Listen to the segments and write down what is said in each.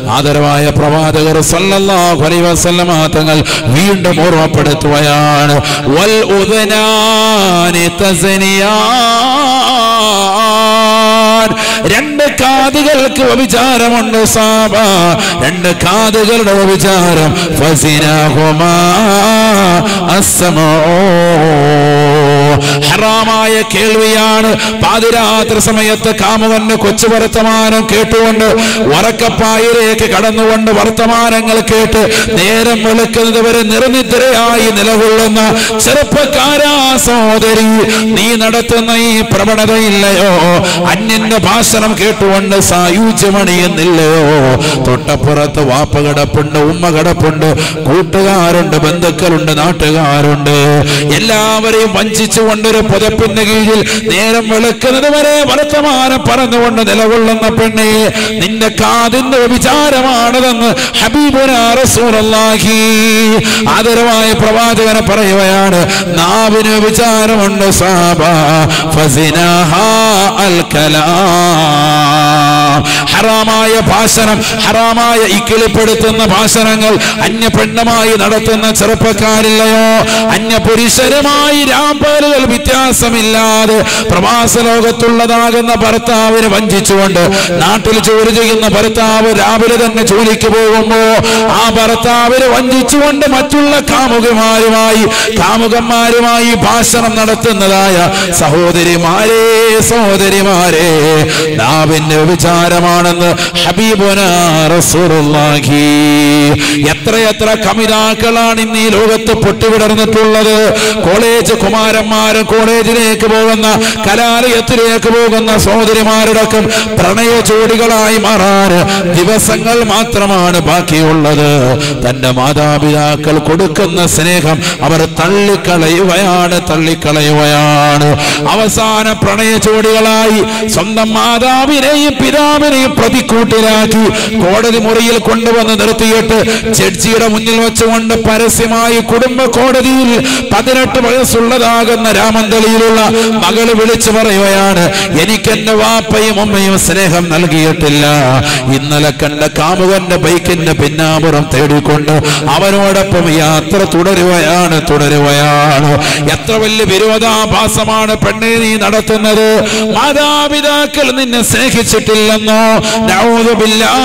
ആദരവായ പ്രവാചകർ സല്ലല്ലാഹു അലൈഹി വസല്ലമ തങ്ങൾ വീണ്ടും ഓർമ്മപ്പെടുത്തുകയാണ് വൽ ഉദനാനി തസ്നിയാൻ രണ്ട് കാതുകൾക്ക് വ്യഭിചാരമുണ്ട് സാബ രണ്ട് കാതുകളുടെ വ്യഭിചാരം ഫസിനഹുമാ അസ്സമോ ഹറാമായ കേൾവിയാണ് പാതിരാത്രി സമയത്ത് കാമുകന്റെ കൊച്ചു വർത്തമാനം കേട്ടുകൊണ്ട് ഉറക്കപ്പായിലേക്ക് കടന്നുകൊണ്ട് വർത്തമാനങ്ങൾ കേട്ട് നേരം വെളുക്കുന്നത് വരെ നിർനിദ്രയായി നിലകൊള്ളുന്ന ചെറുപ്പക്കാരാ സഹോദരി നീ നടത്തുന്ന ഈ പ്രവണതയില്ലയോ അന്യന്റെ ഭാഷണം കേട്ടുകൊണ്ട് സായുജ്യമണിയുന്നില്ലയോ തൊട്ടപ്പുറത്ത് വാപ്പ കിടപ്പുണ്ട് ഉമ്മ കിടപ്പുണ്ട് കൂട്ടുകാരുണ്ട് ബന്ധുക്കളുണ്ട് നാട്ടുകാരുണ്ട് എല്ലാവരെയും വഞ്ചിച്ചുകൊണ്ടൊരു പുതപ്പിന്റെ കീഴിൽ നേരം വെളുക്കുന്നത് വരെ വർത്തമാനം പറഞ്ഞുകൊണ്ട് നിലകൊള്ളുന്ന പെണ്ണെ നിന്റെ കാതിന്റെ വിചാരമാണതെന്ന് ഹബീബുന റസൂലുള്ളാഹി ആദരവായ പ്രവാചകനെ പറയുകയാണ് നാവിന് വിചാരമുണ്ട് സാബ ഫസിനഹാ അൽ കലാം ഹറാമായ ഭാഷണം ഹറാമായ ഇക്കിളിപ്പെടുത്തുന്ന ഭാഷണങ്ങൾ അന്യ പെണ്ണുമായി നടത്തുന്ന ചെറുപ്പക്കാരില്ലയോ അന്യ പുരുഷരുമായി രാമ്പലുകൾ വ്യത്യാസമില്ലാതെ പ്രവാസ ലോകത്തുള്ളതാകുന്ന ഭർത്താവിനെ വഞ്ചിച്ചുകൊണ്ട് നാട്ടിൽ ജോലി ചെയ്യുന്ന ഭർത്താവ് രാവിലെ തന്നെ ജോലിക്ക് പോകുമ്പോ ആ ഭർത്താവിനെ വഞ്ചിച്ചുകൊണ്ട് മറ്റുള്ള കാമുകന്മാരുമായി കാമുകന്മാരുമായി ഭാഷണം നടത്തുന്നതായ സഹോദരിമാരെ സഹോദരിമാരെ നാവിന്റെ വിചാരമാണെന്ന് ഹബീബുന റസൂലുള്ളാഹി എത്രയെത്ര കമിതാക്കളാണ് ഇന്ന് ഈ ലോകത്ത് പൊട്ടിവിടർന്നിട്ടുള്ളത് കോളേജ് കുമാരന്മാരും കോളേജിലേക്ക് പോകുന്ന കലാലയത്തിലേക്ക് പോകുന്ന സഹോദരിമാരടക്കം പ്രണയ ജോഡികളായി മാറാൻ ദിവസങ്ങൾ മാത്രമാണ് ബാക്കിയുള്ളത് തന്റെ മാതാപിതാക്കൾ കൊടുക്കുന്ന സ്നേഹം അവർ തള്ളിക്കളയുകയാണ് തള്ളിക്കളയുകയാണ് അവസാന പ്രണയ ജോഡികളായി സ്വന്തം മാതാവിനെയും പിതാവിനെയും പ്രതിക്കൂട്ടിലാക്കി കോടതി മുറിയിൽ കൊണ്ടുവന്ന് നിർത്തിയിട്ട് ജഡ്ജിയുടെ മുന്നിൽ വെച്ചുകൊണ്ട് പരസ്യമായി കുടുംബ കോടതിയിൽ പതിനെട്ട് വയസ്സുള്ളതാകുന്ന രാമന്തളിയിലുള്ള മകള് വിളിച്ചു പറയുകയാണ് എനിക്ക് എന്റെ വാപ്പയും അമ്മയും സ്നേഹം നൽകിയിട്ടില്ല ഇന്നലെ കണ്ട കാമുകന്റെ ബൈക്കിന്റെ പിന്നാമ്പുറം തേടിക്കൊണ്ട് അവനോടൊപ്പം യാത്ര തുടരുകയാണ് തുടരുകയാണ് എത്ര വലിയ വിരോധാഭാസമാണ് പെണ്ണെ നീ നടത്തുന്നത് മാതാപിതാക്കൾ നിന്നെ സ്നേഹിച്ചിട്ടില്ലെന്നോ നൗദുബില്ലാ.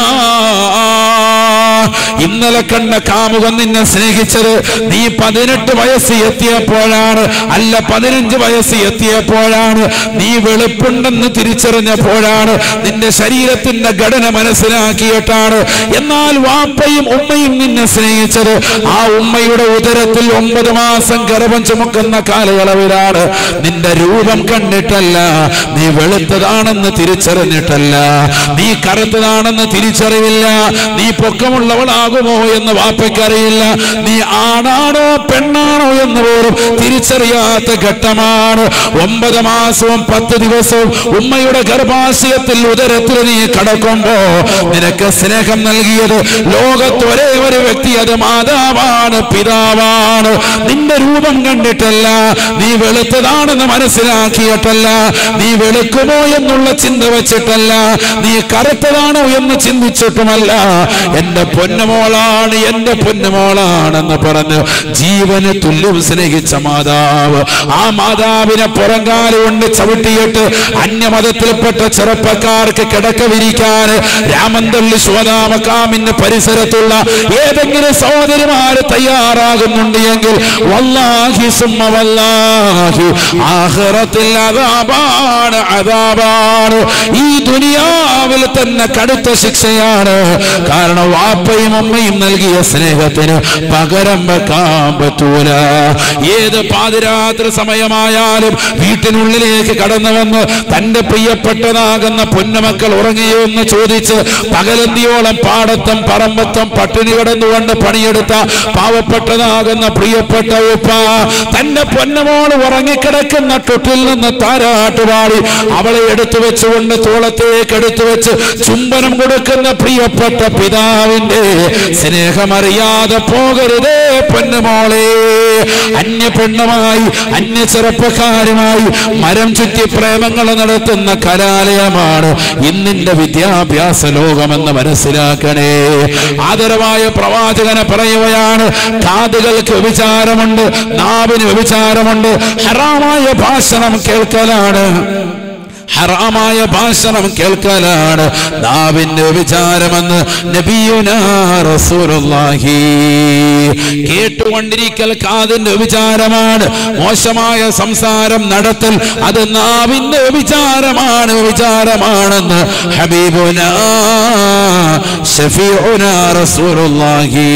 ഇന്നലെ കണ്ട കാമുകൻ നിന്നെ സ്നേഹിച്ചത് നീ പതിനെട്ട് വയസ്സ് എത്തിയപ്പോഴാണ് അല്ല പതിനഞ്ച് വയസ്സ് എത്തിയപ്പോഴാണ് നീ വെളുപ്പുണ്ടെന്ന് തിരിച്ചറിഞ്ഞപ്പോഴാണ് നിന്റെ ശരീരത്തിന്റെ ഘടന മനസ്സിലാക്കിയിട്ടാണ് എന്നാൽ വാപ്പയും ഉമ്മയും നിന്നെ സ്നേഹിച്ചത് ആ ഉമ്മയുടെ ഉദരത്തിൽ ഒമ്പത് മാസം ഗർഭം ചുമക്കുന്ന കാലയളവിലാണ് നിന്റെ രൂപം കണ്ടിട്ടല്ല നീ വെളുത്തതാണെന്ന് തിരിച്ചറിഞ്ഞിട്ടല്ല നീ കറുത്തതാണെന്ന് തിരിച്ചറിവില്ല നീ പൊക്കമുള്ളവളാകുമോ എന്ന് വാപ്പയ്ക്കറിയില്ല നീ ആണാണോ പെണ്ണാണോ എന്ന് പോലും തിരിച്ചറിയാത്ത ഘട്ടമാണ് ഒമ്പത് മാസവും പത്ത് ദിവസവും ഉമ്മയുടെ ഗർഭാശയത്തിൽ ഉദരത്തിൽ നീ കടക്കുമ്പോ നിനക്ക് സ്നേഹം നൽകിയത് ലോകത്ത് ഒരേ ഒരു വ്യക്തി അത് മാതാവാണ് പിതാവാണ് നിന്റെ രൂപം കണ്ടിട്ടല്ല നീ വെളുത്തതാണെന്ന് മനസ്സിലാക്കിയിട്ടല്ല നീ വെളുക്കുമോ എന്നുള്ള ചിന്ത വെച്ചിട്ടല്ല നീ കറുത്തതാണോ എന്ന് ചിന്തിച്ചിട്ടുമല്ല എന്റെ പൊന്നുമോളാണ് എന്റെ പൊന്നുമോളാണെന്ന് പറഞ്ഞ് ജീവന് തുല്യം സ്നേഹിച്ച മാതാവ് ആ മാതാവിനെ പുറങ്കാല് കൊണ്ട് ചവിട്ടിയിട്ട് അന്യമതത്തിൽപ്പെട്ട ചെറുപ്പക്കാർക്ക് കിടക്ക വിരിക്കാൻ രാമന്തള്ളി ശോതാമക്കാമിന്റെ പരിസരത്തുള്ള ഏതെങ്കിലും സഹോദരിമാര് തയ്യാറാകുന്നുണ്ട് എങ്കിൽ വല്ലാഹി സുമ്മ വല്ലാഹി ആഖിറത്തിൽ അതാബാണ് അതാബാണ് ഈ ദുനിയാവിൽ തന്നെ കടുത്ത ശിക്ഷയാണ് കാരണം വാപ്പയും അമ്മയും നൽകിയ സ്നേഹത്തിന് പകരം വെക്കാൻ പറ്റൂല ഏത് പാതിരാത്രി സമയമായാലും വീട്ടിനുള്ളിലേക്ക് കടന്നു വന്ന് തന്റെ പ്രിയപ്പെട്ടതാകുന്ന പൊന്നുമക്കൾ ഉറങ്ങിയോ എന്ന് ചോദിച്ച് പകലന്തിയോളം പാടത്തും പറമ്പത്തും പട്ടിണി കിടന്നുകൊണ്ട് പണിയെടുത്ത പാവപ്പെട്ടതാകുന്ന പ്രിയപ്പെട്ട ഉപ്പ തന്റെ പൊന്നമോൾ ഉറങ്ങിക്കിടക്കുന്ന തൊട്ടിൽ നിന്ന് താരാട്ടുപാടി അവളെ എടുത്തു വെച്ചുകൊണ്ട് തോളത്തേക്ക് എടുത്തു വെച്ച് ചുംബനം കൊടുക്കുന്ന പ്രിയപ്പെട്ട പിതാവിന്റെ സ്നേഹമറിയാതെ പോകരുതേ പൊന്നുമോളെ അന്യ പെണ്ണുമായി അന്യ ചെറുപ്പക്കാരുമായി മരം ചുറ്റി പ്രേമങ്ങൾ നടത്തുന്ന കലാലയമാണ് ഇന്നിന്റെ വിദ്യാഭ്യാസ ലോകമെന്ന് മനസ്സിലാക്കണേ ആദരവായ പ്രവാചകനെ പറയുകയാണ് കാതുകൾക്ക് വ്യഭിചാരമുണ്ട് നാവിന് വ്യഭിചാരമുണ്ട് ഹറാമായ ഭാഷണം കേൾക്കലാണ് ഹറാമായ ഭാഷണം കേൾക്കലാണ് നാവിന്റെ വിചാരമെന്ന് നബിയുനാ റസൂലുള്ളാഹി കേട്ടുകൊണ്ടിരിക്കൽ കാതിന്റെ വിചാരമാണ് മോശമായ സംസാരം നടത്തൽ അത് നാവിന്റെ വിചാരമാണ് വിചാരമാണെന്ന് ഹബീബുന ഷഫീഉന റസൂലുള്ളാഹി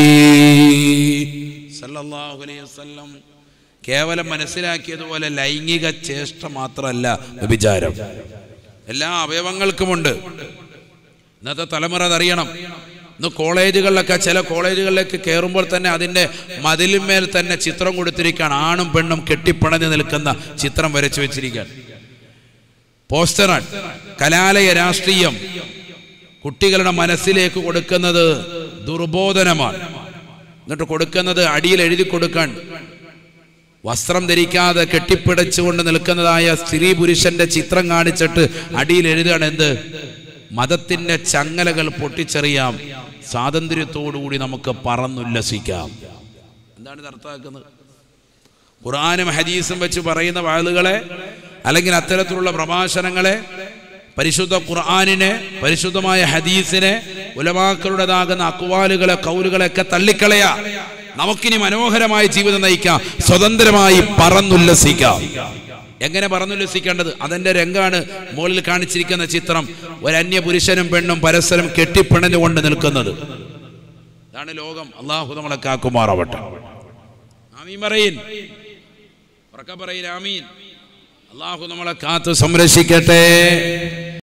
സല്ലല്ലാഹു അലൈഹി വസല്ലം കേവലം മനസ്സിലാക്കിയതുപോലെ ലൈംഗിക ചേഷ്ട മാത്രമല്ല വ്യഭിചാരം എല്ലാ അവയവങ്ങൾക്കുമുണ്ട് ഇന്നത്തെ തലമുറ അതറിയണം ഇന്ന് കോളേജുകളിലൊക്കെ ചില കോളേജുകളിലേക്ക് കയറുമ്പോൾ തന്നെ അതിൻ്റെ മതിലിന്മേൽ തന്നെ ചിത്രം കൊടുത്തിരിക്കുകയാണ് ആണും പെണ്ണും കെട്ടിപ്പിണഞ്ഞ് നിൽക്കുന്ന ചിത്രം വരച്ചു വെച്ചിരിക്കുകയാണ് പോസ്റ്ററാണ് കലാലയ രാഷ്ട്രീയം കുട്ടികളുടെ മനസ്സിലേക്ക് കൊടുക്കുന്നത് ദുർബോധനമാണ് എന്നിട്ട് കൊടുക്കുന്നത് അടിയിൽ എഴുതി കൊടുക്കാൻ വസ്ത്രം ധരിക്കാതെ കെട്ടിപ്പിടച്ചുകൊണ്ട് നിൽക്കുന്നതായ സ്ത്രീ പുരുഷന്റെ ചിത്രം കാണിച്ചിട്ട് അടിയിൽ എഴുതുകയാണ് എന്ത് മതത്തിന്റെ ചങ്ങലകൾ പൊട്ടിച്ചെറിയാം സ്വാതന്ത്ര്യത്തോടുകൂടി നമുക്ക് പറന്നുല്ലസിക്കാം എന്താണ് ഇത് അർത്ഥമാക്കുന്നത് ഖുറാനും ഹദീസും വെച്ച് പറയുന്ന വാളുകളെ അല്ലെങ്കിൽ അത്തരത്തിലുള്ള പ്രഭാഷണങ്ങളെ പരിശുദ്ധ ഖുർആാനിനെ പരിശുദ്ധമായ ഹദീസിനെ ഉലമാക്കളുടേതാകുന്ന അക്വാലുകളെ കൗലുകളെയൊക്കെ തള്ളിക്കളയാ നമുക്കിനി മനോഹരമായ ജീവിതം നയിക്കാം സ്വതന്ത്രമായി പറന്നുല്ലസിക്കാം എങ്ങനെ പറന്നുല്ലസിക്കേണ്ടത് അതിന്റെ രംഗാണ് മുകളിൽ കാണിച്ചിരിക്കുന്ന ചിത്രം ഒരു അന്യ പുരുഷനും പെണ്ണും പരസ്പരം കെട്ടിപ്പിണഞ്ഞുകൊണ്ട് നിൽക്കുന്നത് ഇതാണ് ലോകം അള്ളാഹു നമ്മളെ കാക്കുമാറാവട്ടെ ആമീൻ പറയിൻ ഉറക്ക പറയിൻ ആമീൻ അള്ളാഹു നമ്മളെ കാത്തു സംരക്ഷിക്കട്ടെ